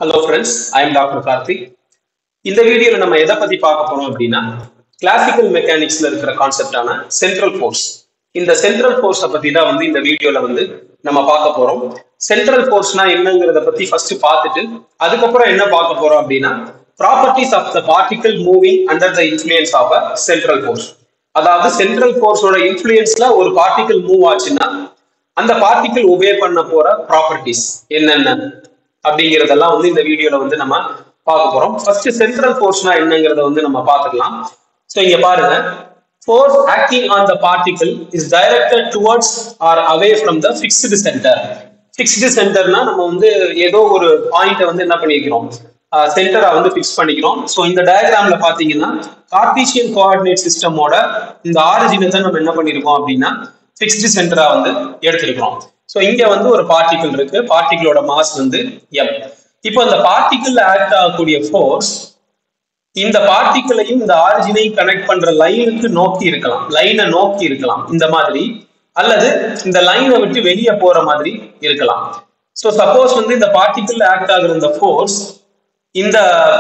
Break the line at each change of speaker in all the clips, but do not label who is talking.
hello friends I am doctor Karthik இந்த வீடியோல நம்ம எதை பத்தி பார்க்க போறோம் அப்படின்னா கிளாசிக்கல் மெக்கானிக்ஸ்ல இருக்கிற கான்செப்டான சென்ட்ரல் ஃபோர்ஸ் இந்த சென்ட்ரல் ஃபோர்ஸை பத்தி தான் வந்து இந்த வீடியோல வந்து நம்ம பார்க்க போறோம் சென்ட்ரல் ஃபோர்ஸ்னா என்னங்கிறத பத்தி ஃபர்ஸ்ட் பார்த்துட்டு அதுக்கப்புறம் என்ன பார்க்க போறோம் அப்படின்னா properties of the particle moving under the influence of a central force அதாவது சென்ட்ரல் ஃபோர்ஸோட இன்ஃபுளுயன்ஸ்ல ஒரு பார்ட்டிகல் மூவ் ஆச்சுன்னா அந்த பார்ட்டிகல் ஒபே பண்ண போற ப்ராப்பர்ட்டிஸ் என்னென்ன அப்படிங்கறதெல்லாம் வந்து இந்த வீடியோல வந்து நம்ம பார்க்க போறோம் ஃபர்ஸ்ட் சென்ட்ரல் ஃபோர்ஸ்னா என்னங்கிறத வந்து நம்ம பார்த்துக்கலாம் ஸோ இங்க பாருங்க force acting on the particle is directed towards or away from the fixed centre fixed சென்டர்னா நம்ம வந்து ஏதோ ஒரு பாயிண்ட்டை வந்து என்ன பண்ணிக்கிறோம் சென்டரா வந்து ஃபிக்ஸ் பண்ணிக்கிறோம் ஸோ இந்த டயக்ராம்ல பாத்தீங்கன்னா கார்டீசியன் கோஆர்டினேட் சிஸ்டமோட இந்த ஆரிஜினை தான் நம்ம என்ன பண்ணிருக்கோம் அப்படின்னா ஃபிக்ஸ்டு சென்டரா வந்து எடுத்திருக்கிறோம் ஸோ இங்க வந்து ஒரு பார்ட்டிகிள் இருக்கு பார்ட்டிகிளோட மாஸ் வந்து எம் இப்போ இந்த பார்ட்டிகிள் ஆக்ட் ஆகக்கூடிய ஃபோர்ஸ் இந்த பார்ட்டிகிளையும் இந்த ஆரிஜினையும் கனெக்ட் பண்ற லைனுக்கு நோக்கி இருக்கலாம் லைனை நோக்கி இருக்கலாம் இந்த மாதிரி அல்லது இந்த லைனை விட்டு வெளியே போற மாதிரி இருக்கலாம் ஸோ சப்போஸ் வந்து இந்த பார்ட்டிகிள் ஆக்ட் ஆகுற இந்த ஃபோர்ஸ் இந்த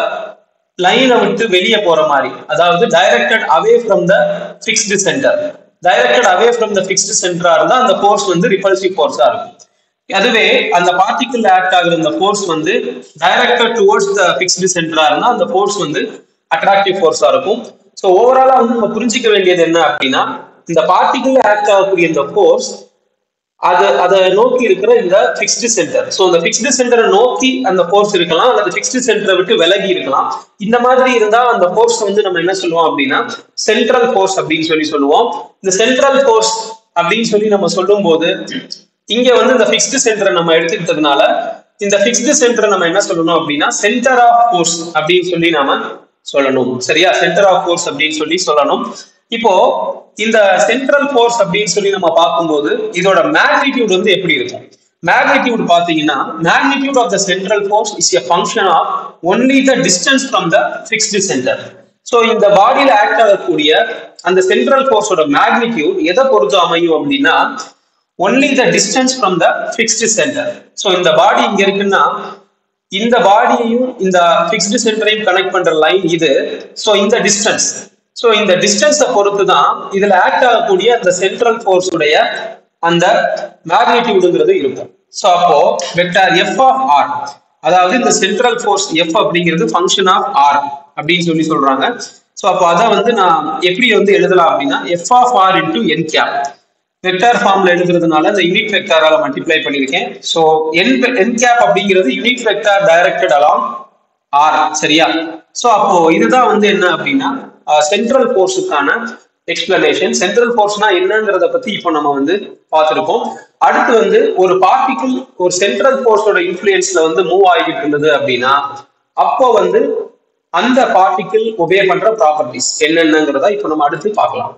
லைனை விட்டு வெளியே போற மாதிரி அதாவது directed away from the fixed centre directed away from the fixed சென்டரா இருந்தா அந்த ஃபோர்ஸ் வந்து ரிபல்சிவ் ஃபோர்ஸா இருக்கும் அதுவே அந்த பார்ட்டிகிள் ஆக்ட் ஆகுற அந்த ஃபோர்ஸ் வந்து டைரக்டட் டுவர்ட்ஸ் த ஃபிக்ஸ்டு சென்டரா இருந்தா அந்த ஃபோர்ஸ் வந்து அட்ராக்டிவ் ஃபோர்ஸா இருக்கும் ஸோ ஓவராலா வந்து நம்ம புரிஞ்சிக்க வேண்டியது என்ன அப்படின்னா இந்த பார்ட்டிகிள் ஆக்ட் ஆகக்கூடிய இந்த ஃபோர்ஸ் அது அதை நோக்கி இருக்கிற இந்த ஃபிக்ஸ்டு சென்டர் ஸோ இந்த ஃபிக்ஸ்டு சென்டரை நோக்கி அந்த ஃபோர்ஸ் இருக்கலாம் அல்லது ஃபிக்ஸ்டு சென்டரை விட்டு விலகி இருக்கலாம் இந்த மாதிரி இருந்தா அந்த ஃபோர்ஸ் வந்து நம்ம என்ன சொல்லுவோம் அப்படின்னா சென்ட்ரல் ஃபோர்ஸ் அப்படின்னு சொல்லி சொல்லுவோம் இந்த சென்ட்ரல் ஃபோர்ஸ் அப்படின்னு சொல்லி நம்ம சொல்லும் போது இங்க வந்து இந்த ஃபிக்ஸ்டு சென்டரை நம்ம எடுத்துக்கிட்டதுனால இந்த ஃபிக்ஸ்டு சென்டரை நம்ம என்ன சொல்லணும் அப்படின்னா சென்டர் ஆஃப் ஃபோர்ஸ் அப்படின்னு சொல்லி நாம சொல்லணும் சரியா சென்டர் ஆஃப் ஃபோர்ஸ் அப்படின்னு சொல்லி சொல்லணும் இப்போ இந்த சென்ட்ரல் ஃபோர்ஸ் அப்படின்னு சொல்லி நம்ம பார்க்கும்போது இதோட மேக்னிடியூட் வந்து எப்படி இருக்கும் மேக்னிடியூட் பாத்தீங்கன்னா magnitude of the central force is a function of only the distance from the fixed centre so இந்த பாடியில ஆக்ட் ஆகக்கூடிய அந்த சென்ட்ரல் ஃபோர்ஸோட மேக்னிடியூட் எதை பொறுத்து அமையும் அப்படின்னா only the distance from the fixed centre so இந்த பாடி இங்க இருக்குன்னா இந்த பாடியையும் இந்த ஃபிக்ஸ்டு சென்டரையும் கனெக்ட் பண்ற லைன் இது ஸோ இந்த டிஸ்டன்ஸ் ஸோ இந்த டிஸ்டன்ஸை பொறுத்து தான் இதுல ஆக்ட் ஆகக்கூடிய அந்த சென்ட்ரல் ஃபோர்ஸ் உடைய அந்த மேக்னிடியூடுங்கிறது இருக்கும் ஸோ அப்போ வெக்டார் எஃப் ஆஃப் ஆர் அதாவது இந்த சென்ட்ரல் ஃபோர்ஸ் எஃப் அப்படிங்கிறது ஃபங்க்ஷன் ஆஃப் ஆர் அப்படின்னு சொல்லி சொல்றாங்க ஸோ அப்போ அதை வந்து நான் எப்படி வந்து எழுதலாம் அப்படின்னா F of r into n cap vector ஃபார்ம்ல எழுதுறதுனால இந்த யூனிட் வெக்டாரால மல்டிப்ளை பண்ணிருக்கேன் ஸோ என் என் கேப் அப்படிங்கிறது unit vector directed along r சரியா ஸோ அப்போ இதுதான் வந்து என்ன அப்படின்னா சென்ட்ரல் ஃபோர்ஸுக்கான எக்ஸ்பிளனேஷன் சென்ட்ரல் ஃபோர்ஸ்னா என்னங்கிறத பத்தி இப்போ நம்ம வந்து பார்த்துருக்கோம் அடுத்து வந்து ஒரு பார்ட்டிகிள் ஒரு சென்ட்ரல் ஃபோர்ஸோட இன்ஃபுளுயன்ஸ்ல வந்து மூவ் ஆகிட்டு இருந்தது அப்படின்னா அப்போ வந்து அந்த பார்ட்டிகிள் ஒபே பண்ற ப்ராப்பர்ட்டிஸ் என்னென்னங்கிறத இப்போ நம்ம அடுத்து பார்க்கலாம்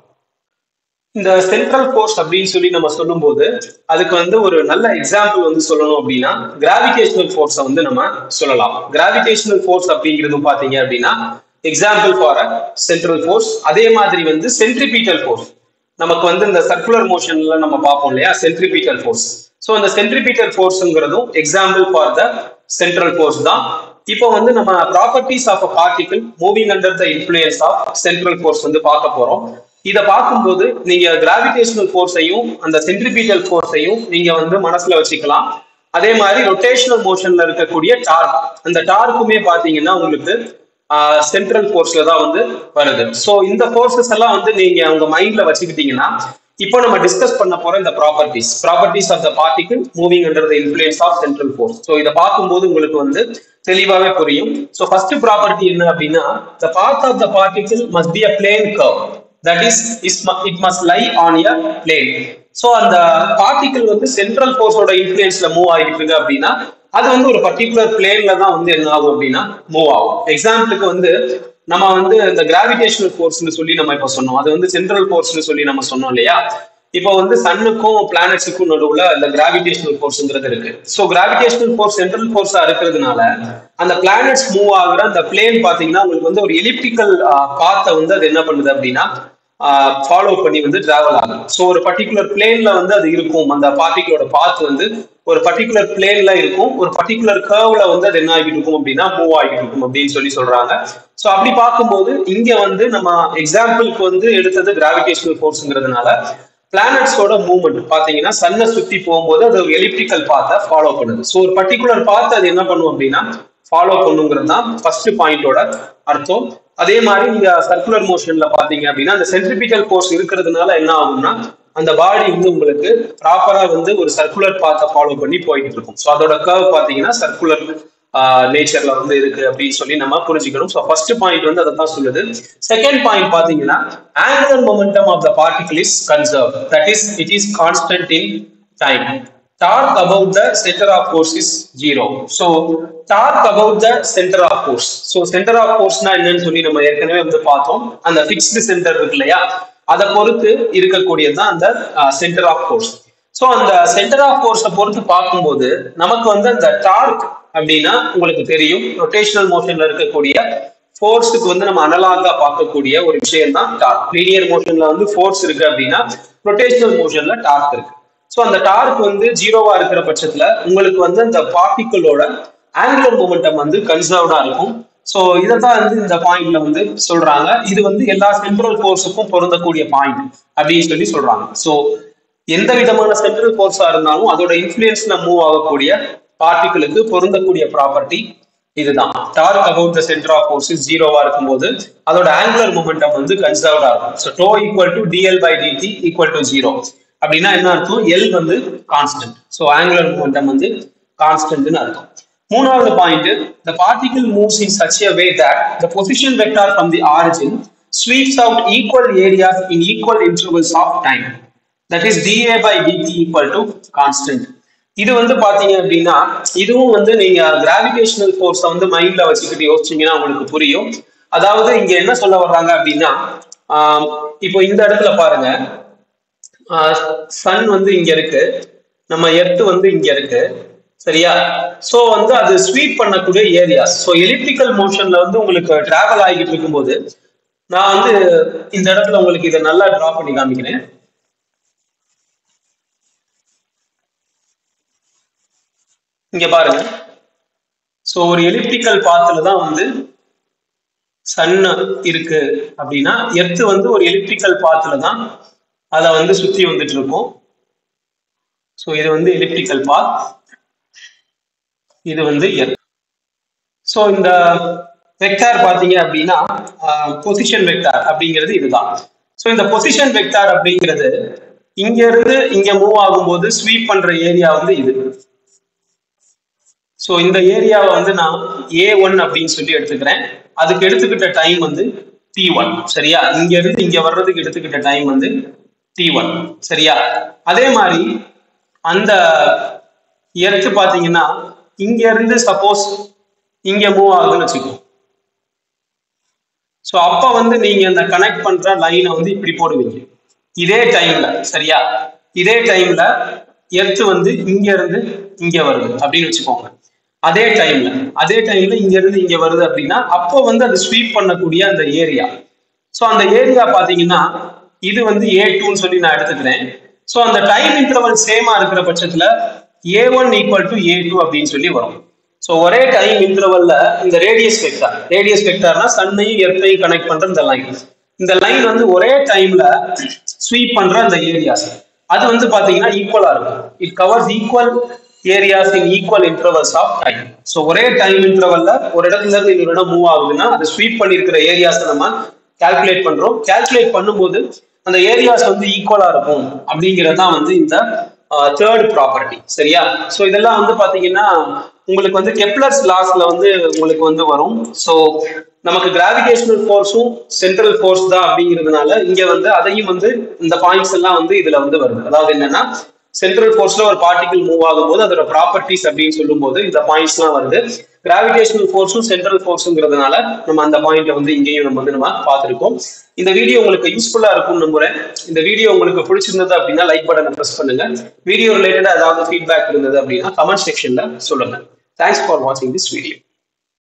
இந்த சென்ட்ரல் ஃபோர்ஸ் அப்படின்னு சொல்லி நம்ம சொல்லும்போது அதுக்கு வந்து ஒரு நல்ல எக்ஸாம்பிள் வந்து சொல்லணும் அப்படின்னா கிராவிடேஷனல் ஃபோர்ஸை வந்து நம்ம சொல்லலாம் கிராவிடேஷனல் ஃபோர்ஸ் அப்படிங்கிறது பாத்தீங்க அப்படின்னா example for a central force அதே மாதிரி வந்து சென்ட்ரிபீட்டல் ஃபோர்ஸ் நமக்கு வந்து இந்த சர்க்குலர் மோஷன்ல நம்ம பார்ப்போம் இல்லையா சென்ட்ரிபீட்டல் ஃபோர்ஸ் ஸோ அந்த சென்ட்ரிபீட்டல் ஃபோர்ஸுங்கிறதும் example for the central force தான் இப்போ வந்து நம்ம properties of a particle moving under the influence of central force வந்து பார்க்க போறோம் இதை பார்க்கும்போது நீங்க கிராவிடேஷனல் ஃபோர்ஸையும் அந்த சென்ட்ரிபீட்டல் ஃபோர்ஸையும் நீங்க வந்து மனசுல வச்சுக்கலாம் அதே மாதிரி ரொட்டேஷனல் மோஷன்ல இருக்கக்கூடிய டார்க் அந்த டார்க்குமே பாத்தீங்கன்னா உங்களுக்கு சென்ட்ரல் ஃபோர்ஸ்ல தான் வந்து வருது ஸோ இந்த ஃபோர்ஸஸ் எல்லாம் வந்து நீங்க உங்க மைண்ட்ல வச்சுக்கிட்டீங்கன்னா இப்போ நம்ம டிஸ்கஸ் பண்ண போற இந்த properties properties of the particle moving under the influence of central force so இதை பார்க்கும்போது உங்களுக்கு வந்து தெளிவாகவே புரியும் ஸோ ஃபர்ஸ்ட் ப்ராப்பர்ட்டி என்ன அப்படின்னா the path of the particle must be a plane curve that is is it must lie on a plane so அந்த particle வந்து சென்ட்ரல் ஃபோர்ஸோட இன்ஃபுளுயன்ஸ்ல மூவ் ஆகிட்டு இருக்கு அப்படின்னா அது வந்து ஒரு பர்டிகுலர் பிளேன்ல தான் வந்து என்ன ஆகும் அப்படின்னா மூவ் ஆகும் எக்ஸாம்பிளுக்கு வந்து நம்ம வந்து இந்த கிராவிடேஷனல் ஃபோர்ஸ்னு சொல்லி நம்ம இப்போ சொன்னோம் அது வந்து சென்ட்ரல் ஃபோர்ஸ்னு சொல்லி நம்ம சொன்னோம் இல்லையா இப்போ வந்து சன்னுக்கும் பிளானட்ஸுக்கும் நடுவுல அந்த கிராவிடேஷனல் ஃபோர்ஸ்ங்கிறது இருக்கு ஸோ கிராவிடேஷனல் ஃபோர்ஸ் சென்ட்ரல் ஃபோர்ஸா இருக்கிறதுனால அந்த பிளானட்ஸ் மூவ் ஆகுற அந்த பிளேன் பாத்தீங்கன்னா உங்களுக்கு வந்து ஒரு எலிப்டிக்கல் பாத்தை வந்து அது என்ன பண்ணுது அப்படின்னா ஃபாலோ பண்ணி வந்து டிராவல் ஆகும் ஸோ ஒரு பர்டிகுலர் பிளேன்ல வந்து அது இருக்கும் அந்த பார்ட்டிகளோட பாத் வந்து ஒரு பர்டிகுலர் பிளேன்ல இருக்கும் ஒரு பர்டிகுலர் கர்வ்ல வந்து அது என்ன ஆகிட்டு இருக்கும் அப்படின்னா மூவ் ஆகிட்டு இருக்கும் அப்படின்னு சொல்லி சொல்றாங்க ஸோ அப்படி பார்க்கும்போது இங்க வந்து நம்ம எக்ஸாம்பிளுக்கு வந்து எடுத்தது கிராவிடேஷனல் ஃபோர்ஸ்ங்கிறதுனால பிளானட்ஸோட மூவ்மெண்ட் பாத்தீங்கன்னா சன்னை சுத்தி போகும்போது அது ஒரு எலிப்டிக்கல் பாத்தை ஃபாலோ பண்ணுது ஸோ ஒரு பர்டிகுலர் பாத் அது என்ன பண்ணும் அப்படின்னா ஃபாலோ பண்ணுங்கிறது தான் ஃபர்ஸ்ட் பாயிண்டோட அர்த்தம் அதே மாதிரி நீங்க சர்க்குலர் மோஷன்ல பாத்தீங்க அப்படின்னா அந்த சென்ட்ரிபிக்கல் ஃபோர்ஸ் இருக்கிறதுனால என்ன ஆகும்னா அந்த பாடி வந்து உங்களுக்கு ப்ராப்பரா வந்து ஒரு சர்க்குலர் பாத்தை ஃபாலோ பண்ணி போயிட்டு இருக்கும் ஸோ அதோட கர்வ் பாத்தீங்கன்னா சர்க்குலர் நேச்சர்ல வந்து இருக்கு அப்படின்னு சொல்லி நம்ம புரிஞ்சுக்கணும் ஸோ ஃபர்ஸ்ட் பாயிண்ட் வந்து அதை தான் சொல்லுது செகண்ட் பாயிண்ட் பாத்தீங்கன்னா angular momentum of the particle is conserve that is it is constant in time torque about the centre of force is zero so torque about the centre of force so centre of ஃபோர்ஸ்னா என்னன்னு சொல்லி நம்ம ஏற்கனவே வந்து பார்த்தோம் அந்த fixed centre இருக்கு இல்லையா அதை பொறுத்து இருக்கக்கூடியது தான் அந்த சென்டர் ஆஃப் ஃபோர்ஸ் ஸோ அந்த சென்டர் ஆஃப் ஃபோர்ஸை பொறுத்து பார்க்கும்போது நமக்கு வந்து அந்த டார்க் அப்படின்னா உங்களுக்கு தெரியும் ரொட்டேஷனல் மோஷன்ல இருக்கக்கூடிய ஃபோர்ஸுக்கு வந்து நம்ம அனலாகா பார்க்கக்கூடிய ஒரு விஷயம் தான் டார்க் லீனியர் மோஷன்ல வந்து ஃபோர்ஸ் இருக்கு அப்படின்னா ரொட்டேஷனல் மோஷன்ல டார்க் இருக்கு ஸோ அந்த டார்க் வந்து ஜீரோவா இருக்கிற பட்சத்துல உங்களுக்கு வந்து அந்த பார்ட்டிக்கிளோட ஆங்குலர் மூமெண்டம் வந்து கன்சர்வ்டா இருக்கும் ஸோ இதை தான் வந்து இந்த பாயிண்ட்ல வந்து சொல்றாங்க இது வந்து எல்லா சென்ட்ரல் ஃபோர்ஸுக்கும் பொருந்தக்கூடிய பாயிண்ட் அப்படின்னு சொல்லி சொல்றாங்க ஸோ எந்த விதமான சென்ட்ரல் ஃபோர்ஸா இருந்தாலும் அதோட இன்ஃபுளுன்ஸ்ல மூவ் ஆகக்கூடிய பார்ட்டிகளுக்கு பொருந்தக்கூடிய ப்ராப்பர்ட்டி இதுதான் torque about the centre of force ஜீரோவா இருக்கும்போது அதோட ஆங்குலர் மூமெண்டம் வந்து கன்சர்வ்டா இருக்கும் so tau equal to dL by dt equal to zero அப்படின்னா என்ன அர்த்தம் எல் வந்து கான்ஸ்டன்ட் ஸோ ஆங்குலர் மூமெண்டம் வந்து கான்ஸ்டன்ட்னு அர்த்தம் மூணாவது point the particle moves in such a way that the position vector from the origin sweeps out equal areas in equal intervals of time that is dA by dt equal to constant இது வந்து பாத்தீங்க அப்படின்னா இதுவும் வந்து நீங்க gravitational ஃபோர்ஸை வந்து மைண்ட்ல வச்சுக்கிட்டு யோசிச்சீங்கன்னா உங்களுக்கு புரியும் அதாவது இங்க என்ன சொல்ல வர்றாங்க அப்படின்னா இப்போ இந்த இடத்துல பாருங்க சன் வந்து இங்க இருக்கு நம்ம எர்த் வந்து இங்க இருக்கு சரியா சோ வந்து அது ஸ்வீப் பண்ணக்கூடிய ஏரியாஸ் ஸோ எலிப்டிக்கல் மோஷன்ல வந்து உங்களுக்கு டிராவல் ஆகிட்டு இருக்கும்போது நான் வந்து இந்த இடத்துல உங்களுக்கு இதை நல்லா டிரா பண்ணி காமிக்கிறேன் இங்க பாருங்க ஸோ ஒரு எலிப்டிக்கல் பாத்துல தான் வந்து சன் இருக்கு அப்படின்னா எர்த்து வந்து ஒரு எலிப்டிக்கல் பாத்துல தான் அதை வந்து சுத்தி வந்துட்டு இருக்கும் ஸோ இது வந்து எலிப்டிக்கல் பாத் இது வந்து எர்த் ஸோ இந்த வெக்டார் பாத்தீங்க அப்படின்னா பொசிஷன் வெக்டார் அப்படிங்கிறது இதுதான் ஸோ இந்த பொசிஷன் வெக்டார் அப்படிங்கிறது இங்க இருந்து இங்க மூவ் ஆகும்போது ஸ்வீப் பண்ற ஏரியா வந்து இது ஸோ இந்த ஏரியாவை வந்து நான் ஏ ஒன் அப்படின்னு சொல்லி எடுத்துக்கிறேன் அதுக்கு எடுத்துக்கிட்ட டைம் வந்து டி ஒன் சரியா இங்க இருந்து இங்க வர்றதுக்கு எடுத்துக்கிட்ட டைம் வந்து டி ஒன் சரியா அதே மாதிரி அந்த எர்த்து பாத்தீங்கன்னா இங்க இருந்து சப்போஸ் இங்க மூவ் ஆகுதுன்னு வச்சுக்கோ ஸோ அப்ப வந்து நீங்க அந்த கனெக்ட் பண்ற லைனை வந்து இப்படி போடுவீங்க இதே டைம்ல சரியா இதே டைம்ல எர்த்து வந்து இங்க இருந்து இங்க வருது அப்படின்னு வச்சுக்கோங்க அதே டைம்ல அதே டைம்ல இங்க இருந்து இங்க வருது அப்படின்னா அப்போ வந்து அது ஸ்வீப் பண்ணக்கூடிய அந்த ஏரியா ஸோ அந்த ஏரியா பாத்தீங்கன்னா இது வந்து ஏ டூன்னு சொல்லி நான் எடுத்துக்கிறேன் ஸோ அந்த டைம் இன்டர்வல் சேமா இருக்கிற பட்சத்துல A one equal to A two அப்படின்னு சொல்லி வரும் ஸோ ஒரே டைம் இன்டர்வல்ல இந்த ரேடியஸ் வெக்டார் ரேடியஸ் வெக்டார்னா சன்னையும் எர்த்தையும் கனெக்ட் பண்ற இந்த லைன் இந்த லைன் வந்து ஒரே டைம்ல ஸ்வீப் பண்ற அந்த ஏரியாஸ் அது வந்து பாத்தீங்கன்னா ஈக்குவலா இருக்கும் it covers equal areas in equal intervals of time so ஒரே டைம் இன்டர்வல்ல ஒரு இடத்துல இருந்து இன்னொரு இடம் மூவ் ஆகுதுன்னா அது ஸ்வீப் பண்ணிருக்கிற ஏரியாஸ் நம்ம கால்குலேட் பண்றோம் கால்குலேட் பண்ணும்போது அந்த ஏரியாஸ் வந்து ஈக்குவலா இருக்கும் அப்படிங்கிறது தான் வந்து இந்த தேர்ட் ப்ராப்பர்ட்டி சரியா ஸோ இதெல்லாம் வந்து பாத்தீங்கன்னா உங்களுக்கு வந்து கெப்லர்ஸ் லாஸ்ல வந்து உங்களுக்கு வந்து வரும் ஸோ நமக்கு கிராவிடேஷனல் ஃபோர்ஸும் சென்ட்ரல் ஃபோர்ஸ் தான் அப்படிங்கிறதுனால இங்க வந்து அதையும் வந்து இந்த பாயிண்ட்ஸ் எல்லாம் வந்து இதுல வந்து வருது அதாவது என்னன்னா சென்ட்ரல் ஃபோர்ஸ்ல ஒரு பார்ட்டிகல் மூவ் ஆகும்போது அதோட ப்ராப்பர்ட்டிஸ் அப்படின்னு சொல்லும்போது இந்த பாயிண்ட்ஸ் எல்லாம் வருது கிராவிடேஷனல் ஃபோர்ஸும் சென்ட்ரல் ஃபோர்ஸுங்கிறதுனால நம்ம அந்த பாயிண்ட்டை வந்து இங்கேயும் நம்ம வந்து நம்ம பார்த்துருக்கோம் இந்த வீடியோ உங்களுக்கு யூஸ்ஃபுல்லா இருக்கும்னு நம்புறேன் இந்த வீடியோ உங்களுக்கு பிடிச்சிருந்தது அப்படின்னா லைக் பட்டனை ப்ரெஸ் பண்ணுங்க வீடியோ ரிலேட்டடா ஏதாவது ஃபீட்பேக் இருந்தது அப்படின்னா கமெண்ட் செக்ஷன்ல சொல்லுங்க தேங்க்ஸ் ஃபார் வாட்சிங் திஸ் வீடியோ